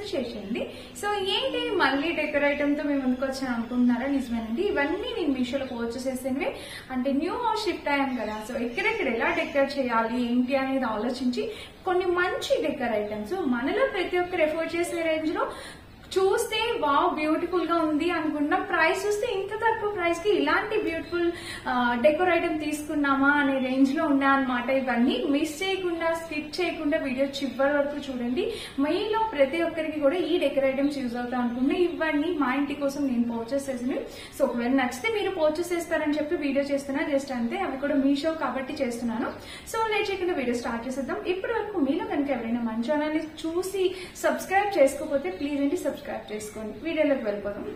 చేసేయండి సో ఏంటి మళ్ళీ డెకర్ ఐటమ్ తో మేము ముందుకు వచ్చాను అనుకుంటున్నారా నిజమేనండి ఇవన్నీ నేను మీషోలో పర్చేస్ చేసినవి అంటే న్యూ హౌస్ షిఫ్ట్ అయ్యాం కదా సో ఎక్కడెక్కడ ఎలా డెకర్ చేయాలి ఏంటి అనేది ఆలోచించి కొన్ని మంచి డెకర్ ఐటమ్స్ మనలో ప్రతి ఒక్కరు ఎఫోర్డ్ చేసే రేంజ్ లో చూస్తే వావ్ బ్యూటిఫుల్ గా ఉంది అనుకుంటున్నాం ప్రైస్ చూస్తే ఇంత తక్కువ ప్రైస్ కి ఇలాంటి బ్యూటిఫుల్ డెకోర్ ఐటమ్ తీసుకున్నామా అనే రేంజ్ లో ఉన్నాయన్నమాట ఇవన్నీ మిస్ చేయకుండా స్కిప్ చేయకుండా వీడియో చివరి వరకు చూడండి మీలో ప్రతి ఒక్కరికి కూడా ఈ డెకోర్ ఐటమ్స్ యూజ్ అవుతా అనుకుంటున్నా ఇవన్నీ మా ఇంటి కోసం నేను పర్చేస్ చేసినవి సో ఒకవేళ నచ్చితే మీరు పర్చేస్ చేస్తారని చెప్పి వీడియో చేస్తున్నా జస్ట్ అంతే అవి కూడా మీ షో కాబట్టి చేస్తున్నాను సో లేట్ చేయకుండా వీడియో స్టార్ట్ చేసేద్దాం ఇప్పటి వరకు మీలో కనుక ఎవరైనా మన ఛానల్ చూసి సబ్స్క్రైబ్ చేసుకోకపోతే ప్లీజ్ అండి సబ్స్క్రైబ్ చేసుకోండి వీడియోలోకి వెళ్ళిపోదాం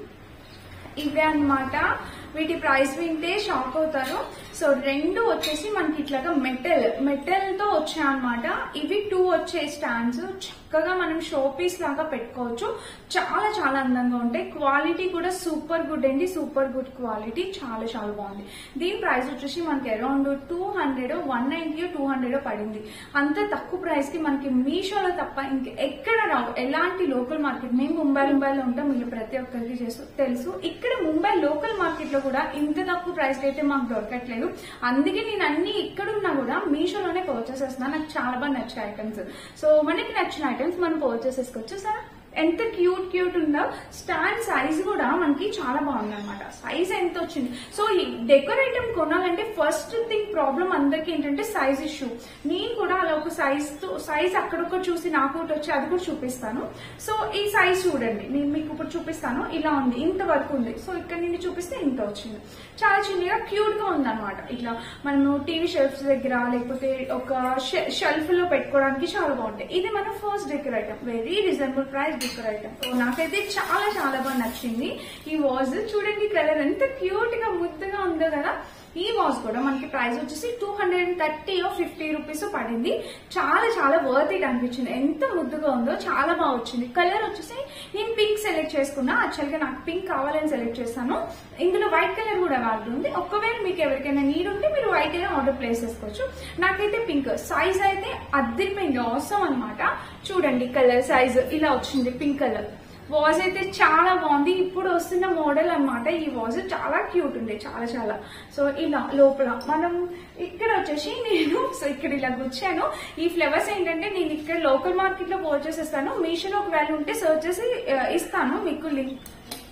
ఇవే అన్నమాట వీటి ప్రైస్ వింటే షాక్ అవుతారు సో రెండు వచ్చేసి మనకి ఇట్లాగా మెటల్ మెటల్ తో వచ్చాయన్నమాట ఇవి టూ వచ్చే స్టాండ్స్ చక్కగా మనం షో పీస్ లాగా పెట్టుకోవచ్చు చాలా చాలా అందంగా ఉంటాయి క్వాలిటీ కూడా సూపర్ గుడ్ అండి సూపర్ గుడ్ క్వాలిటీ చాలా చాలా బాగుంది దీని ప్రైస్ వచ్చేసి మనకి around two hundred one ninety two hundred పడింది అంత తక్కువ ప్రైస్ కి మనకి మీషోలో తప్ప ఇంక ఎక్కడ రావు ఎలాంటి లోకల్ మార్కెట్ మేము ముంబై ముంబైలో ఉంటాం మీరు ప్రతి ఒక్కరికి చేసు తెలుసు ఇక్కడ ముంబై లోకల్ మార్కెట్ లో కూడా ఇంత తక్కువ ప్రైస్ అయితే మాకు దొరకట్లేదు అందుకే నేను అన్ని ఇక్కడున్నా కూడా మీషోలోనే పర్చేస్ చేస్తున్నాను నాకు చాలా బాగా నచ్చే ఐటమ్స్ సో మనకి నచ్చిన ఐటమ్స్ మనం పర్చేస్ చేసుకోవచ్చు సార్ ఎంత క్యూట్ క్యూట్ ఉందో స్టాండ్ సైజ్ కూడా మనకి చాలా బాగుంది అనమాట సైజ్ ఎంత వచ్చింది సో ఈ డెకర్ ఐటమ్ కొనాలంటే ఫస్ట్ థింగ్ ప్రాబ్లం అందరికి ఏంటంటే సైజ్ ఇష్యూ నేను కూడా అలా ఒక సైజ్ తో సైజ్ అక్కడొక్క చూసి నాకు ఒకటి వచ్చి అది కూడా చూపిస్తాను సో ఈ సైజ్ చూడండి నేను మీకు ఇప్పుడు చూపిస్తాను ఇలా ఉంది ఇంత వరకు ఉంది సో ఇక్కడ నుండి చూపిస్తే ఇంత వచ్చింది చాలా చిన్నగా క్యూట్ గా ఉంది అనమాట ఇట్లా మనము టీవీ షెల్ఫ్స్ దగ్గర లేకపోతే ఒక షెల్ఫ్ లో పెట్టుకోవడానికి చాలా బాగుంటాయి ఇది మన first decor item very reasonable price decor item so నాకైతే చాలా చాలా బాగా నచ్చింది ఈ వాజ్ చూడండి కలర్ ఎంత క్యూట్ గా ముద్దగా ఉందో కదా ఈ వాజ్ కూడా మనకి ప్రైస్ వచ్చేసి two hundred and thirty fifty rupees పడింది చాలా చాలా వర్త్ ఇట్ అనిపించింది ఎంత ముద్దుగా ఉందో చాలా బాగా వచ్చింది కలర్ వచ్చేసి నేను పింక్ సెలెక్ట్ చేసుకున్నా యాక్చువల్ గా నాకు పింక్ కావాలని సెలెక్ట్ చేస్తాను ఇందులో వైట్ కలర్ కూడా అవైలబుల్ ఉంది ఒకవేళ మీకు ఎవరికైనా నీడ్ ఉంటే మీరు వైట్ అయినా ఆర్డర్ ప్లేస్ చేసుకోవచ్చు నాకైతే పింక్ సైజ్ అయితే అద్దరిపోయింది అవసరం అనమాట చూడండి కలర్ సైజ్ ఇలా వచ్చింది పింక్ కలర్ వాజ్ అయితే చాలా బాగుంది ఇప్పుడు వస్తున్న మోడల్ అన్నమాట ఈ వాజ్ చాలా క్యూట్ ఉంది చాలా చాలా సో ఇలా లోపల మనం ఇక్కడ వచ్చేసి నేను సో ఇక్కడ ఇలా గుచ్చాను ఈ ఫ్లవర్స్ ఏంటంటే నేను ఇక్కడ లోకల్ మార్కెట్ లో పర్చేస్ చేస్తాను మీషోలో ఒకవేళ ఉంటే సర్చ్ చేసి ఆ, ఇస్తాను మీకు లింక్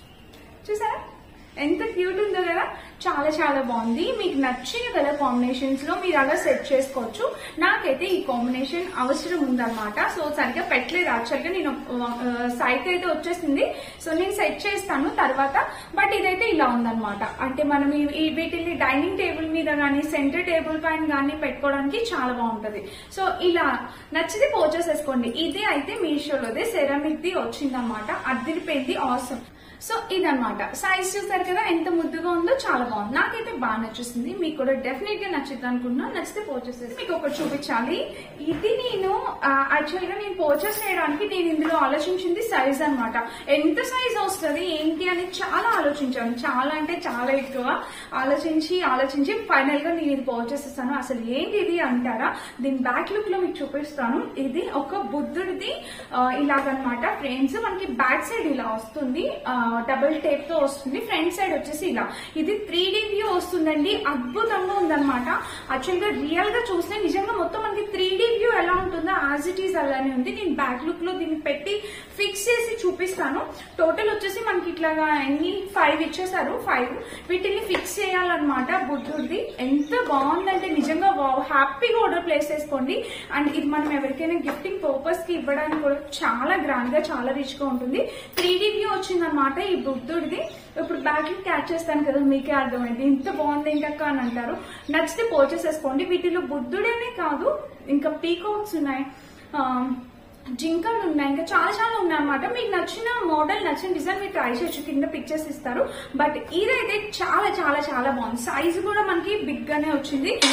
చూసారా ఎంత క్యూట్ ఉందో కదా చాలా చాలా బాగుంది మీకు నచ్చిన కలర్ కాంబినేషన్స్ లో మీరు అలా సెట్ చేసుకోవచ్చు నాకైతే ఈ కాంబినేషన్ అవసరం ఉందన్నమాట సో సరిగ్గా పెట్టలేదు యాక్చువల్ గా నేను సైట్ అయితే వచ్చేసింది సో నేను సెట్ చేస్తాను తర్వాత బట్ ఇదైతే ఇలా ఉందన్నమాట అంటే మనం ఈ- ఈ వీటిని డైనింగ్ టేబుల్ మీద కానీ సెంటర్ టేబుల్ పైన కానీ పెట్టుకోవడానికి చాలా బాగుంటది సో ఇలా నచ్చితే పర్చేస్ చేసుకోండి ఇది అయితే మీషోలోదే సెరామిక్ ది వచ్చిందన్నమాట అద్దరిపోయింది ఆసమ్ సో ఇదన్నమాట సైజ్ చూసారు కదా ఎంత ముద్దుగా ఉందో చాలా బాగుంది నాకైతే బాగా నచ్చేసింది మీకు కూడా డెఫినెట్ గా నచ్చుద్ది అనుకుంటున్నా నచ్చితే పర్చేస్ చేసి మీకు ఒకటి చూపించాలి ఇది నేను యాక్చువల్ గా నేను పర్చేస్ చేయడానికి నేను ఇందులో ఆలోచించింది సైజ్ అన్నమాట ఎంత సైజ్ వస్తుంది ఏంటి అని చాలా ఆలోచించాను చాలా అంటే చాలా ఎక్కువ ఆలోచించి ఆలోచించి ఫైనల్ గా నేను ఇది పర్చేస్ చేస్తాను అసలు ఏంటి ఇది అంటారా దీని బ్యాక్ లుక్ లో మీకు చూపిస్తాను ఇది ఒక బుద్ధుడిది ఆ, ఇలాగనమాట ఫ్రేమ్స్ మనకి బ్యాక్ సైడ్ ఇలా వస్తుంది డబుల్ టేప్ తో వస్తుంది ఫ్రంట్ సైడ్ వచ్చేసి ఇలా ఇది త్రీ డి వ్యూ వస్తుందండి అద్భుతంగా ఉందన్నమాట యాక్చువల్ గా రియల్ గా చూస్తే నిజంగా మొత్తం మనకి త్రీ డి వ్యూ ఎలా ఉంటుందో యాజ్ ఇట్ ఈస్ అలానే ఉంది నేను బ్యాక్ లుక్ లో దీన్ని పెట్టి ఫిక్స్ చేసి చూపిస్తాను టోటల్ వచ్చేసి మనకి ఇట్లాగా ఎన్ని ఫైవ్ ఇచ్చేసారు ఫైవ్ వీటిని ఫిక్స్ చేయాలన్నమాట బుద్ధుడిది ఎంత బాగుందంటే నిజంగా హ్యాపీగా ఆర్డర్ ప్లేస్ చేసుకోండి అండ్ ఇది మనం ఎవరికైనా గిఫ్టింగ్ పర్పస్ కి ఇవ్వడానికి కూడా చాలా గ్రాండ్ గా చాలా రిచ్ గా ఉంటుంది త్రీ డి వ్యూ వచ్చిందన్నమాట ఈ బుద్ధుడిది ఇప్పుడు బ్యాగ్ క్యాచ్ చేస్తాను కదా మీకే అర్థమైంది ఇంత బాగుంది ఏంటక్క అని అంటారు నచ్చితే పర్చేస్ చేసుకోండి వీటిలో బుద్ధుడేనే కాదు ఇంకా పీకాక్స్ ఉన్నాయి ఆ, జింకలు ఉన్నాయి ఇంకా చాలా చాలా ఉన్నాయి అన్నమాట మీకు నచ్చిన మోడల్ నచ్చిన డిజైన్ మీరు ట్రై చేయొచ్చు కింద పిక్చర్స్ ఇస్తారు బట్ ఇదైతే చాలా చాలా చాలా బాగుంది సైజ్ కూడా మనకి బిగ్ గానే వచ్చింది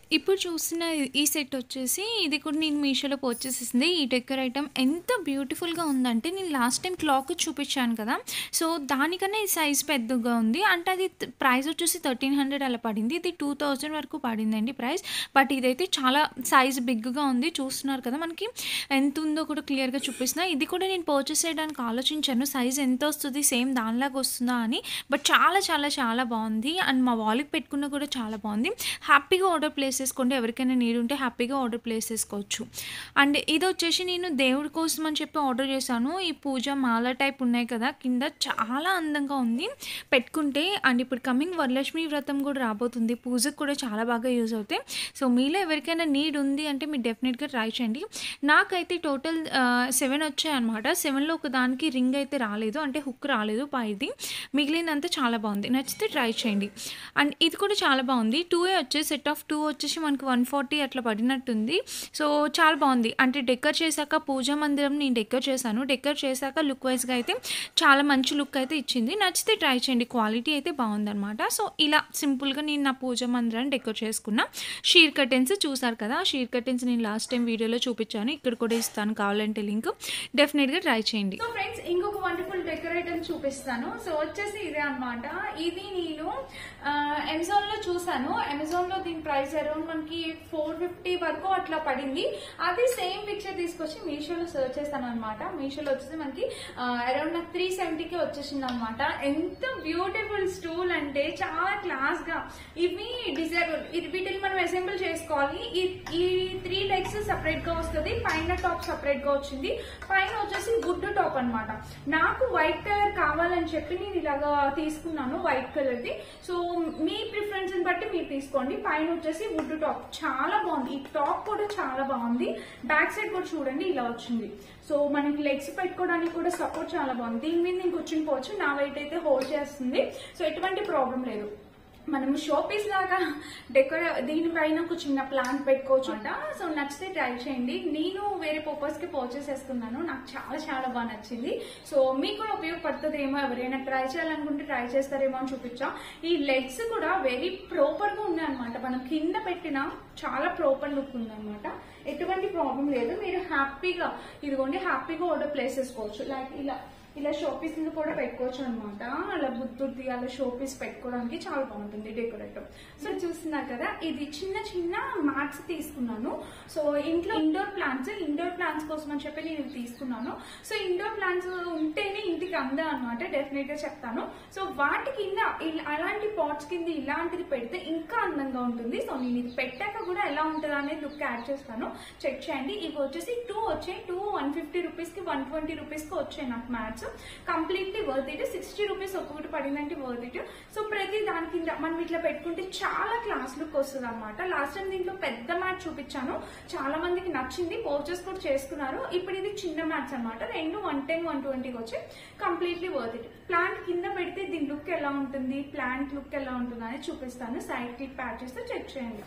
ఇప్పుడు చూస్తున్న ఈ సెట్ వచ్చేసి ఇది కూడా నేను మీషోలో పర్చేస్ చేసింది ఈ డెక్కర్ ఐటమ్ ఎంత బ్యూటిఫుల్గా ఉందంటే నేను లాస్ట్ టైం క్లాక్ చూపించాను కదా సో దానికన్నా ఈ సైజ్ పెద్దగా ఉంది అంటే అది ప్రైస్ వచ్చేసి థర్టీన్ హండ్రెడ్ అలా పడింది ఇది టూ థౌజండ్ వరకు పడిందండి ప్రైస్ బట్ ఇదైతే చాలా సైజ్ బిగ్గా ఉంది చూస్తున్నారు కదా మనకి ఎంత ఉందో కూడా క్లియర్గా చూపిస్తున్నా ఇది కూడా నేను పర్చేస్ చేయడానికి ఆలోచించాను సైజ్ ఎంత వస్తుంది సేమ్ దానిలాగా వస్తుందా అని బట్ చాలా చాలా చాలా బాగుంది అండ్ మా వాల్కి పెట్టుకున్న కూడా చాలా బాగుంది హ్యాపీగా ఆర్డర్ ప్లేస్ చేసుకోండి ఎవరికైనా నీడ్ ఉంటే హ్యాపీగా ఆర్డర్ ప్లేస్ చేసుకోవచ్చు అండ్ ఇది వచ్చేసి నేను దేవుడి కోసం అని చెప్పి ఆర్డర్ చేశాను ఈ పూజ మాల టైప్ ఉన్నాయి కదా కింద చాలా అందంగా ఉంది పెట్టుకుంటే అండ్ ఇప్పుడు కమింగ్ వరలక్ష్మి వ్రతం కూడా రాబోతుంది పూజకు కూడా చాలా బాగా యూజ్ అవుతాయి సో మీలో ఎవరికైనా నీడ్ ఉంది అంటే మీరు డెఫినెట్గా ట్రై చేయండి నాకైతే టోటల్ సెవెన్ వచ్చాయన్నమాట సెవెన్లో ఒక దానికి రింగ్ అయితే రాలేదు అంటే హుక్ రాలేదు పైది మిగిలినంతా చాలా బాగుంది నచ్చితే ట్రై చేయండి అండ్ ఇది కూడా చాలా బాగుంది టూ ఏ వచ్చేసి సెట్ ఆఫ్ టూ వచ్చేసి మనకి వన్ ఫార్టీ అట్లా పడినట్టుంది సో చాలా బాగుంది అంటే డెకర్ చేశాక పూజా మందిరం నేను డెకర్ చేశాను డెకర్ చేశాక లుక్ వైజ్గా అయితే చాలా మంచి లుక్ అయితే ఇచ్చింది నచ్చితే ట్రై చేయండి క్వాలిటీ అయితే బాగుందన్నమాట సో ఇలా సింపుల్గా నేను నా పూజా మందిరాన్ని డెకర్ చేసుకున్న షీర్ కర్టెన్స్ చూసారు కదా ఆ షీర్ కర్టెన్స్ నేను లాస్ట్ టైం వీడియోలో చూపించాను ఇక్కడ కూడా ఇస్తాను కావాలంటే లింక్ డెఫినెట్గా ట్రై చేయండి సో ఫ్రెండ్స్ ఇంకొక వండర్ఫుల్ డెకరేటర్ చూపిస్తాను సో వచ్చేసి ఇదే అన్నమాట ఇది నేను అమెజాన్ లో చూసాను అమెజాన్ లో దీని ప్రైస్ అరౌండ్ మనకి ఫోర్ ఫిఫ్టీ వరకు అట్లా పడింది అది సేమ్ పిక్చర్ తీసుకొచ్చి మీషోలో సర్చ్ చేస్తాను అనమాట మీషోలో వచ్చేసి మనకి అరౌండ్ నాకు త్రీ సెవెంటీకి వచ్చేసింది అనమాట ఎంత బ్యూటిఫుల్ స్టూల్ అంటే చాలా క్లాస్ గా ఇవి డిజైబుల్ ఇది వీటిని మనం అసెంబుల్ చేసుకోవాలి ఈ- ఈ త్రీ లెగ్స్ సపరేట్ గా వస్తుంది పైన టాప్ సపరేట్ గా వచ్చింది పైన వచ్చేసి వుడ్ టాప్ అన్నమాట నాకు వైట్ కలర్ కావాలని చెప్పి నేను ఇలాగా తీసుకున్నాను వైట్ కలర్ ది సో మీ ప్రిఫరెన్స్ బట్టి మీరు తీసుకోండి పైన వచ్చేసి వుడ్ టాప్ చాలా బాగుంది ఈ టాప్ కూడా చాలా బాగుంది బ్యాక్ సైడ్ కూడా చూడండి ఇలా వచ్చింది సో మనకి లెగ్స్ పెట్టుకోవడానికి కూడా సపోర్ట్ చాలా బాగుంది దీని మీద నేను కూర్చుని పోవచ్చు నా వెయిట్ అయితే హోల్డ్ చేస్తుంది సో ఎటువంటి ప్రాబ్లం లేదు మనం షో పీస్ లాగా డెకర్ దీనిపైన ఒక చిన్న ప్లాంట్ పెట్టుకోవచ్చు అంట సో నచ్చితే ట్రై చేయండి నేను వేరే పర్పస్ కి పర్చేస్ చేస్తున్నాను నాకు చాలా చాలా బాగా నచ్చింది సో మీకు కూడా ఉపయోగపడుతుంది ఏమో ఎవరైనా ట్రై చేయాలనుకుంటే ట్రై చేస్తారేమో అని చూపించా ఈ లెగ్స్ కూడా వెరీ ప్రాపర్ గా ఉన్నాయి అనమాట మనం కింద పెట్టిన చాలా ప్రాపర్ లుక్ ఉంది అనమాట ఎటువంటి ప్రాబ్లం లేదు మీరు హ్యాపీగా ఇదిగోండి హ్యాపీగా ఆర్డర్ ప్లేస్ చేసుకోవచ్చు లైక్ ఇలా ఇలా షోపీస్ కూడా పెట్టుకోవచ్చు అనమాట అలా బుద్ధుడి అలా షోపీస్ పెట్టుకోవడానికి చాలా బాగుంటుంది డెకరేటివ్ సో చూస్తున్నారు కదా ఇది చిన్న చిన్న మ్యాట్స్ తీసుకున్నాను సో ఇంట్లో ఇండోర్ ప్లాంట్స్ ఇండోర్ ప్లాంట్స్ కోసం అని చెప్పి నేను ఇది తీసుకున్నాను సో ఇండోర్ ప్లాంట్స్ ఉంటేనే ఇంటికి అందా అనమాట డెఫినెట్ గా చెప్తాను సో వాటి కింద ఇలా- అలాంటి పాట్స్ కింద ఇలాంటిది పెడితే ఇంకా అందంగా ఉంటుంది సో నేను ఇది పెట్టాక కూడా ఎలా ఉంటుంది అనేది లుక్ యాడ్ చేస్తాను చెక్ చేయండి ఇవి వచ్చేసి టూ వచ్చాయి టూ వన్ ఫిఫ్టీ రూపీస్ కి వన్ ట్వంటీ రూపీస్ కి వచ్చాయి నాకు mats completely worth it sixty rupees ఒక్కొక్కటి పడిందంటే వర్త్ ఇట్ సో ప్రతి దాని కింద మనం ఇట్లా పెట్టుకుంటే చాలా క్లాస్ లుక్ వస్తుంది అనమాట లాస్ట్ టైం దీంట్లో పెద్ద మ్యాట్ చూపించాను చాలా మందికి నచ్చింది పర్చేస్ కూడా చేసుకున్నారు ఇప్పుడు ఇది చిన్న మ్యాట్స్ అన్నమాట రెండు వన్ టెన్ వన్ ట్వంటీకి వచ్చి కంప్లీట్లీ వర్త్ ఇట్ ప్లాంట్ కింద పెడితే దీని లుక్ ఎలా ఉంటుంది ప్లాంట్ లుక్ ఎలా ఉంటుంది అని చూపిస్తాను సైడ్ క్లిప్ యాడ్ చేస్తే చెక్ చేయండి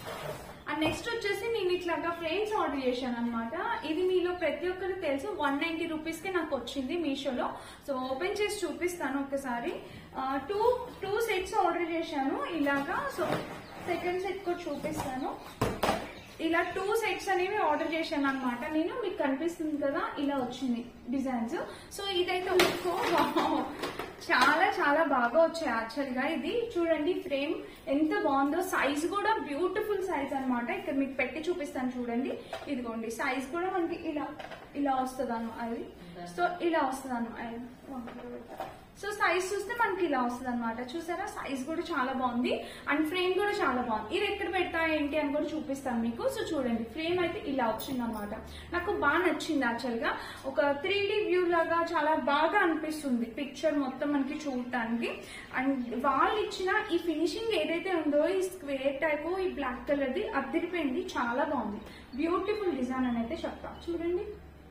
అండ్ నెక్స్ట్ వచ్చేసి నేను ఇట్లాగా ఫ్రేమ్స్ ఆర్డర్ చేశాను అనమాట ఇది మీలో ప్రతి ఒక్కరికి తెలుసు వన్ నైన్టీ రూపీస్ కి నాకు వచ్చింది మీషోలో సో ఓపెన్ చేసి చూపిస్తాను ఒకసారి టూ టూ సెట్స్ ఆర్డర్ చేశాను ఇలాగా సో సెకండ్ సెట్ కూడా చూపిస్తాను ఇలా టూ సెట్స్ అనేవి ఆర్డర్ చేశాను అనమాట నేను మీకు కనిపిస్తుంది కదా ఇలా వచ్చింది డిజైన్స్ సో ఇదైతే లుక్ చాలా చాలా బాగా వచ్చాయి యాక్చువల్ గా ఇది చూడండి ఫ్రేమ్ ఎంత బాగుందో సైజ్ కూడా బ్యూటిఫుల్ సైజ్ అన్నమాట ఇక్కడ మీకు పెట్టి చూపిస్తాను చూడండి ఇదిగోండి సైజ్ కూడా మనకి ఇలా ఇలా వస్తుంది అన్న అది సో ఇలా వస్తుంది అన్నమాట సో సైజ్ చూస్తే మనకి ఇలా వస్తుంది అనమాట చూసారా సైజ్ కూడా చాలా బాగుంది అండ్ ఫ్రేమ్ కూడా చాలా బాగుంది ఇది ఎక్కడ పెట్టా ఏంటి అని కూడా చూపిస్తాను మీకు సో చూడండి ఫ్రేమ్ అయితే ఇలా వచ్చింది అనమాట నాకు బాగా నచ్చింది యాక్చువల్ గా ఒక త్రీ వ్యూ లాగా చాలా బాగా అనిపిస్తుంది పిక్చర్ మొత్తం మనకి చూడటానికి అండ్ వాళ్ళు ఇచ్చిన ఈ ఫినిషింగ్ ఏదైతే ఉందో ఈ స్క్వేర్ టైప్ ఈ బ్లాక్ కలర్ ది అద్దరిపోయింది చాలా బాగుంది బ్యూటిఫుల్ డిజైన్ అని అయితే చెప్తా చూడండి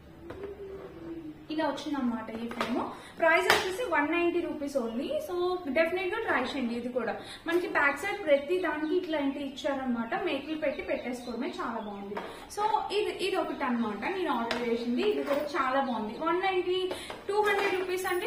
ఇలా వచ్చిందన్నమాట ఈ ఫ్రేమ్ ప్రైస్ వచ్చేసి one ninety rupees only so definite గా ట్రై చేయండి ఇది కూడా మనకి బ్యాక్ సైడ్ ప్రతి దానికి ఇట్లాంటి ఇచ్చారనమాట మేకులు పెట్టి పెట్టేసుకోవడమే చాలా బాగుంది సో ఇది ఇది ఒకటి అన్నమాట నేను ఆర్డర్ చేసింది ఇది కూడా చాలా బాగుంది one ninety two hundred rupees అంటే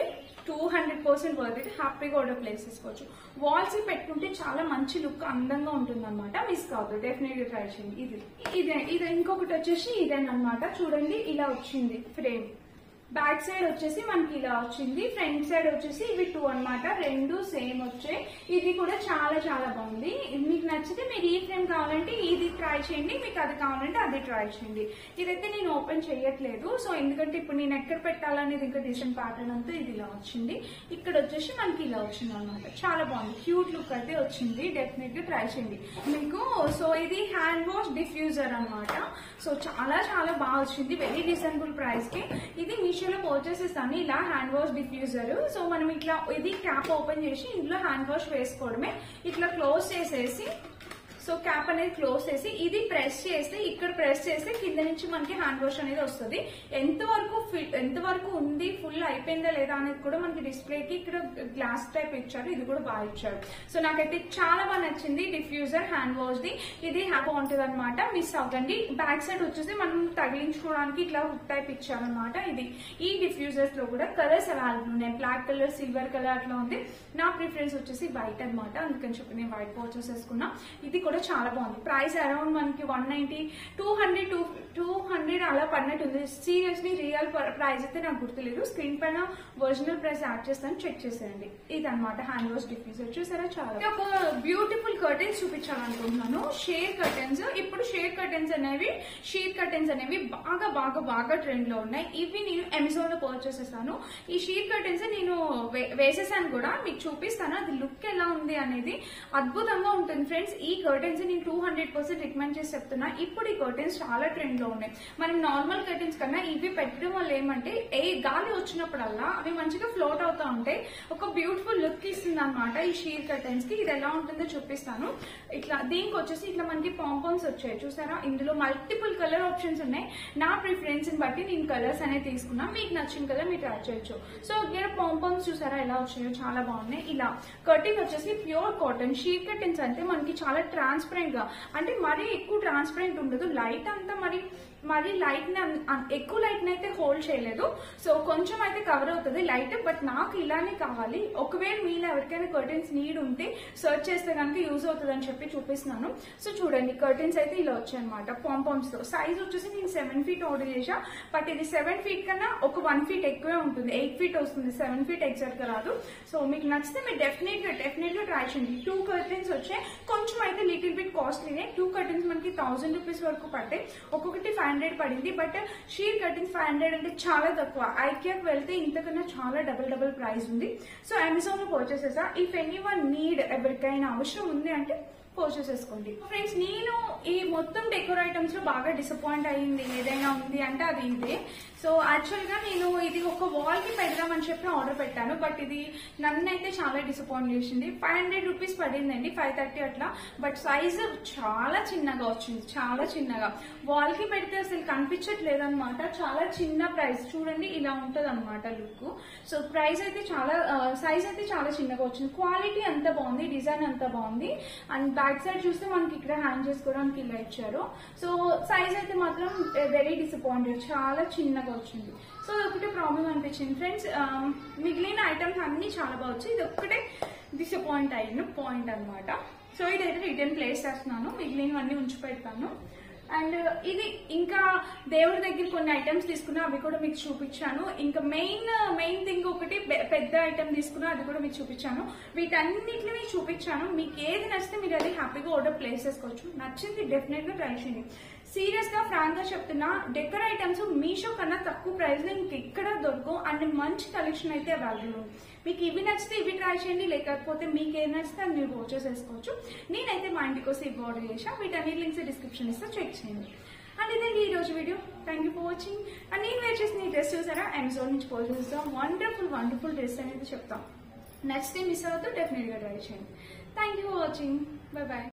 టూ హండ్రెడ్ పర్సెంట్ వర్త్ అయితే హ్యాపీగా ఆర్డర్ ప్లేస్ చేసుకోవచ్చు వాల్స్ పెట్టుకుంటే చాలా మంచి లుక్ అందంగా ఉంటుంది అనమాట మిస్ కావద్దు డెఫినెట్ గా ట్రై చేయండి ఇది ఇదే ఇది ఇంకొకటి వచ్చేసి ఇదేనమాట చూడండి ఇలా వచ్చింది ఫ్రేమ్ బ్యాక్ సైడ్ వచ్చేసి మనకి ఇలా వచ్చింది ఫ్రంట్ సైడ్ వచ్చేసి ఇవి టూ అన్నమాట రెండు సేమ్ వచ్చాయి ఇది కూడా చాలా చాలా బాగుంది మీకు నచ్చితే మీరు ఈ ఫ్రేమ్ కావాలంటే ఇది ట్రై చేయండి మీకు అది కావాలంటే అది ట్రై చేయండి ఇదైతే నేను ఓపెన్ చేయట్లేదు సో ఎందుకంటే ఇప్పుడు నేను ఎక్కడ పెట్టాలనేది ఇంకా డిజైన్ ప్యాటర్న్ అంతా ఇది ఇలా వచ్చింది ఇక్కడ వచ్చేసి మనకి ఇలా వచ్చింది అనమాట చాలా బాగుంది క్యూట్ లుక్ అయితే వచ్చింది డెఫినెట్ గా ట్రై చేయండి మీకు సో ఇది హ్యాండ్ వాష్ డిఫ్యూజర్ అన్నమాట సో చాలా చాలా బాగా వచ్చింది వెరీ రీజనబుల్ ప్రైస్ కి ఇది మీషోలో పర్చేస్ చేస్తాను ఇలా హ్యాండ్ వాష్ డిఫ్యూజర్ సో మనం ఇట్లా ఇది క్యాప్ ఓపెన్ చేసి ఇందులో హ్యాండ్ వాష్ వేసుకోవడమే ఇట్లా క్లోజ్ చేసేసి సో క్యాప్ అనేది క్లోజ్ చేసి ఇది ప్రెస్ చేస్తే ఇక్కడ ప్రెస్ చేస్తే కింద నుంచి మనకి హ్యాండ్ వాష్ అనేది వస్తుంది ఎంత వరకు ఫిట్ ఎంత వరకు ఉంది ఫుల్ అయిపోయిందా లేదా అనేది కూడా మనకి డిస్ప్లే కి ఇక్కడ గ్లాస్ టైప్ ఇచ్చారు ఇది కూడా బాగా ఇచ్చారు సో నాకైతే చాలా బాగా నచ్చింది డిఫ్యూజర్ హ్యాండ్ వాష్ ది ఇది హ్యాపీ బాగుంటుంది అనమాట మిస్ అవ్వదండి బ్యాక్ సైడ్ వచ్చేసి మనం తగిలించుకోవడానికి ఇట్లా హుక్ టైప్ ఇచ్చారనమాట ఇది ఈ డిఫ్యూజర్స్ లో కూడా కలర్స్ అవైలబుల్ ఉన్నాయి బ్లాక్ కలర్ సిల్వర్ కలర్ అట్లా ఉంది నా ప్రిఫరెన్స్ వచ్చేసి వైట్ అన్నమాట అందుకని చెప్పి నేను వైట్ పర్చేస్ చేసుకున్నా ఇది కూడా చాలా బాగుంది ప్రైస్ అరౌండ్ మనకి one ninety two hundred two two hundred అలా పడినట్టు ఉంది సీరియస్లీ రియల్ ప్రైస్ అయితే నాకు గుర్తులేదు స్క్రీన్ పైన ఒరిజినల్ ప్రైస్ యాడ్ చేస్తాను చెక్ చేసేయండి ఇది అనమాట హ్యాండ్ వాష్ డిఫ్యూజర్ చూసారా చాలా ఒక బ్యూటిఫుల్ కర్టెన్స్ చూపించాలనుకుంటున్నాను షేర్ కర్టెన్స్ ఇప్పుడు షేర్ కర్టెన్స్ అనేవి షీర్ కర్టెన్స్ అనేవి బాగా బాగా బాగా ట్రెండ్ లో ఉన్నాయి ఇవి నేను అమెజాన్ లో పర్చేస్ చేశాను ఈ షీర్ కర్టెన్స్ నేను వే- వేసేసాను కూడా మీకు చూపిస్తాను అది లుక్ ఎలా ఉంది అనేది అద్భుతంగా ఉంటుంది ఫ్రెండ్స్ ఈ కర్టెన్స్ నేను టూ హండ్రెడ్ పర్సెంట్ రికమెండ్ చేసి చెప్తున్నా ఇప్పుడు ఈ కర్టెన్స్ చాలా ట్రెండ్ లో ఉన్నాయి మనం నార్మల్ కర్టెన్స్ కన్నా ఇవి పెట్టడం వల్ల ఏమంటే ఏ గాలి వచ్చినప్పుడల్లా అవి మంచిగా ఫ్లోట్ అవుతా ఉంటాయి ఒక బ్యూటిఫుల్ లుక్ ఇస్తుంది అనమాట ఈ షీర్ కర్టెన్స్ కి ఇది ఎలా ఉంటుందో చూపిస్తాను ఇట్లా దీనికి వచ్చేసి ఇట్లా మనకి పాంపాన్స్ వచ్చాయి చూసారా ఇందులో మల్టిపుల్ కలర్ ఆప్షన్స్ ఉన్నాయి నా ప్రిఫరెన్స్ ని బట్టి నేను కలర్స్ అనేది తీసుకున్నా మీకు నచ్చిన కలర్ మీరు ట్రై చేయొచ్చు సో ఇక్కడ పాంపాన్స్ చూసారా ఎలా వచ్చాయో చాలా బాగున్నాయి ఇలా కర్టెన్ వచ్చేసి ప్యూర్ కాటన్ షీట్ కర్టెన్స్ అంటే మనకి చాలా ట్రాన్స్పరెంట్ గా అంటే మరీ ఎక్కువ ట్రాన్స్పరెంట్ ఉండదు లైట్ అంతా మరి మరి లైట్ ఎక్కువ లైట్ అయితే హోల్డ్ చేయలేదు సో కొంచెం అయితే కవర్ అవుతుంది లైట్ బట్ నాకు ఇలానే కావాలి ఒకవేళ మీలో ఎవరికైనా కర్టెన్స్ నీడ్ ఉంటే సర్చ్ చేస్తే కనుక యూజ్ అవుతుంది అని చెప్పి చూపిస్తున్నాను సో చూడండి కర్టెన్స్ అయితే ఇలా వచ్చాయన్నమాట పాంపామ్స్ తో సైజ్ వచ్చేసి నేను సెవెన్ ఫీట్ ఆర్డర్ చేసా బట్ ఇది సెవెన్ ఫీట్ కన్నా ఒక వన్ ఫీట్ ఎక్కువే ఉంటుంది ఎయిట్ ఫీట్ వస్తుంది సెవెన్ ఫీట్ ఎగ్జాక్ట్ గా రాదు సో మీకు నచ్చితే మీరు డెఫినెట్ గా డెఫినెట్ గా ట్రై చేయండి టూ కర్టెన్స్ వచ్చాయి కొంచెం అయితే లిటిల్ బిట్ కాస్ట్లీనే టూ కర్టెన్స్ మనకి థౌసండ్ రూపీస్ వరకు పడ్డాయి ఒక్కొక్కటి ఫైవ్ హండ్రెడ్ పడింది but sheer cutting five hundred అంటే చాలా తక్కువ ఐకియాకి వెళ్తే ఇంతకన్నా చాలా డబుల్ డబుల్ ప్రైస్ ఉంది సో అమెజాన్ లో పర్చేస్ చేసా ఇఫ్ ఎనీ వన్ నీడ్ ఎవరికైనా అవసరం ఉంది అంటే పర్చేస్ చేసుకోండి ఫ్రెండ్స్ నేను ఈ మొత్తం డెకోర్ ఐటమ్స్ లో బాగా డిసప్పాయింట్ అయ్యింది ఏదైనా ఉంది అంటే అది ఇదే సో యాక్చువల్ గా నేను ఇది ఒక వాల్ కి పెడదామని చెప్పి ఆర్డర్ పెట్టాను బట్ ఇది నన్ను అయితే చాలా డిసప్పాయింట్ చేసింది ఫైవ్ హండ్రెడ్ రూపీస్ పడిందండి ఫైవ్ థర్టీ అట్లా బట్ సైజ్ చాలా చిన్నగా వచ్చింది చాలా చిన్నగా వాల్ కి పెడితే అసలు కనిపించట్లేదు అనమాట చాలా చిన్న ప్రైస్ చూడండి ఇలా ఉంటది అనమాట లుక్ సో ప్రైస్ అయితే చాలా సైజ్ అయితే చాలా చిన్నగా వచ్చింది క్వాలిటీ అంత బాగుంది డిజైన్ అంత బాగుంది అండ్ బ్యాక్ సైడ్ చూస్తే మనకి ఇక్కడ హ్యాంగ్ చేసుకోవడానికి ఇలా ఇచ్చారు సో సైజ్ అయితే మాత్రం వెరీ డిసప్పాయింటెడ్ చాలా చిన్నగా వచ్చింది సో ఒకటే ప్రాబ్లం అనిపించింది ఫ్రెండ్స్ మిగిలిన ఐటమ్స్ అన్ని చాలా బాగా వచ్చాయి ఇది ఒక్కటే డిసప్పాయింట్ అయిన పాయింట్ అన్నమాట సో ఇదైతే రిటర్న్ ప్లేస్ చేస్తున్నాను మిగిలినవన్నీ ఉంచి పెడతాను అండ్ ఇది ఇంకా దేవుడి దగ్గర కొన్ని ఐటమ్స్ తీసుకున్నా అవి కూడా మీకు చూపించాను ఇంకా మెయిన్ మెయిన్ థింగ్ ఒకటి పె- పెద్ద ఐటమ్ తీసుకున్నా అది కూడా మీకు చూపించాను వీటన్నిటిని మీకు చూపించాను మీకు ఏది నచ్చితే మీరు అది హ్యాపీగా ఆర్డర్ ప్లేస్ చేసుకోవచ్చు నచ్చింది డెఫినెట్ గా ట్రై చేయండి సీరియస్ గా ఫ్రాంక్ గా చెప్తున్నా డెకర్ ఐటమ్స్ మీషో కన్నా తక్కువ ప్రైస్ లో ఇంకెక్కడ దొరకవు అండ్ మంచి కలెక్షన్ అయితే అవైలబుల్ ఉంది మీకు ఇవి నచ్చితే ఇవి ట్రై చేయండి లేకపోతే మీకు ఏది నచ్చితే అది మీరు పర్చేస్ చేసుకోవచ్చు నేనైతే మా ఇంటికి వస్తే ఇవి ఆర్డర్ చేసా వీటన్ని లింక్స్ డిస్క్రిప్షన్ ఇస్తే చెక్ చేయండి అండ్ ఇదండి ఈ రోజు video thank you for watching and నేను వేర్ చేసిన ఈ డ్రెస్ చూసారా అమెజాన్ నుంచి పర్చేస్ చేస్తాం వండర్ఫుల్ వండర్ఫుల్ డ్రెస్ అనేది చెప్తాం నచ్చితే మిస్ అవుతూ డెఫినెట్ గా ట్రై చేయండి thank you for watching bye bye